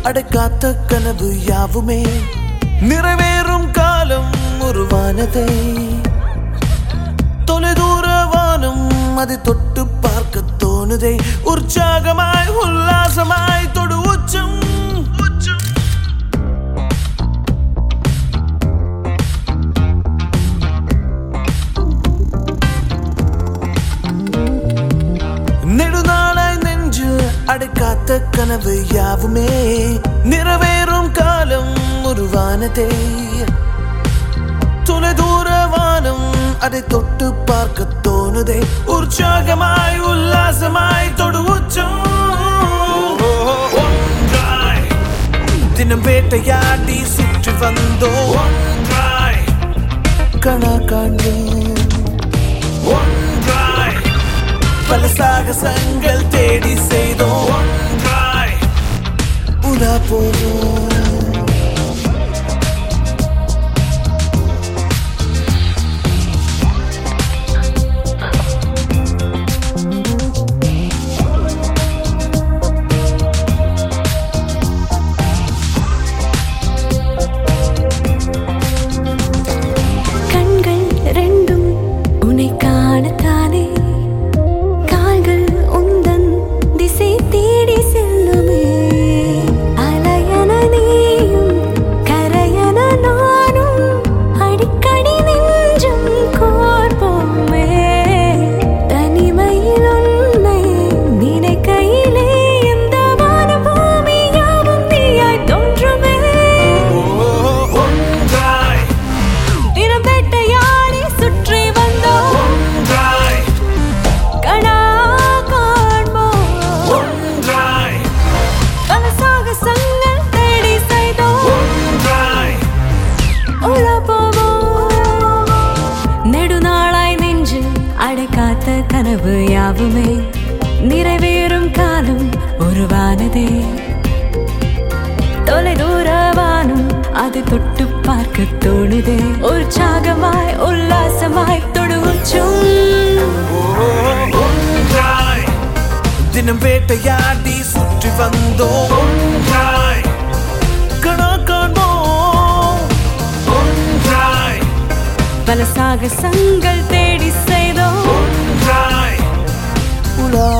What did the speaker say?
அடைக்காத்த கனவு யாவுமே நிறைவேறும் காலம் உருவானதே தொலைதூர வானம் அதை தொட்டு பார்க்க தோணுதே உற்சாகமாய் உல்லாசமாய் தொடு உச்சம் உச்சம் நெடுநாளாய் நெஞ்சு அடைக்காத்த கனவு யாவுமே நிறைவேறும் காலம் உருவானதே தொலைதூர வானம் அதை தொட்டு பார்க்க தோணுதே உற்சாகமாய் உல்லாசமாய் தொடு உச்சம் ஒன்றாய் தினம் வேட்டையாடி சுற்றி வந்தோம் ஒன்றாய் கணா காண்போம் ஒன்றாய் பல சாகசங்கள் தேடி செய்தோம் ஒன்றாய் உலா போவோம் கண்கள் ரெண்டும் உன்னை காணத்தானே கால்கள் உந்தன் திசை தேடி செல்லுமே அலையன நீயும் கரையன நானும் அடிக்கடி நெஞ்சம் கோர்ப்போமே தனிமையில் உன்னை நினைக்கையிலே இந்த வானபூமி யாவும் நீயாய் தோன்றுமே ஒன்றாய் தினம் வேட்டையாடி சுற்றி வந்தோம் ஒன்றாய் கணா காண்போம் ஒன்றாய் பல சாகசங்கள் தேடி செய்தோம் ஒன்றாய் உலா போவோம் நெடுநாளாய் நெஞ்சு அடைக்காத்த கனவு யாவுமே நிறைவேறும் காலம் உருவானதே தொலைதூர வானம் அதை தொட்டு பார்க்க தோணுதே உற்சாகமாய் உல்லாசமாய் தொடு உச்சம் ஒன்றாய் தினம் வேட்டையாடி சுற்றி வந்தோம் ஒன்றாய் கணா காண்போம் ஒன்றாய் பல சாகசங்கள் தேடி செய்தோம் ஒன்றாய் உலா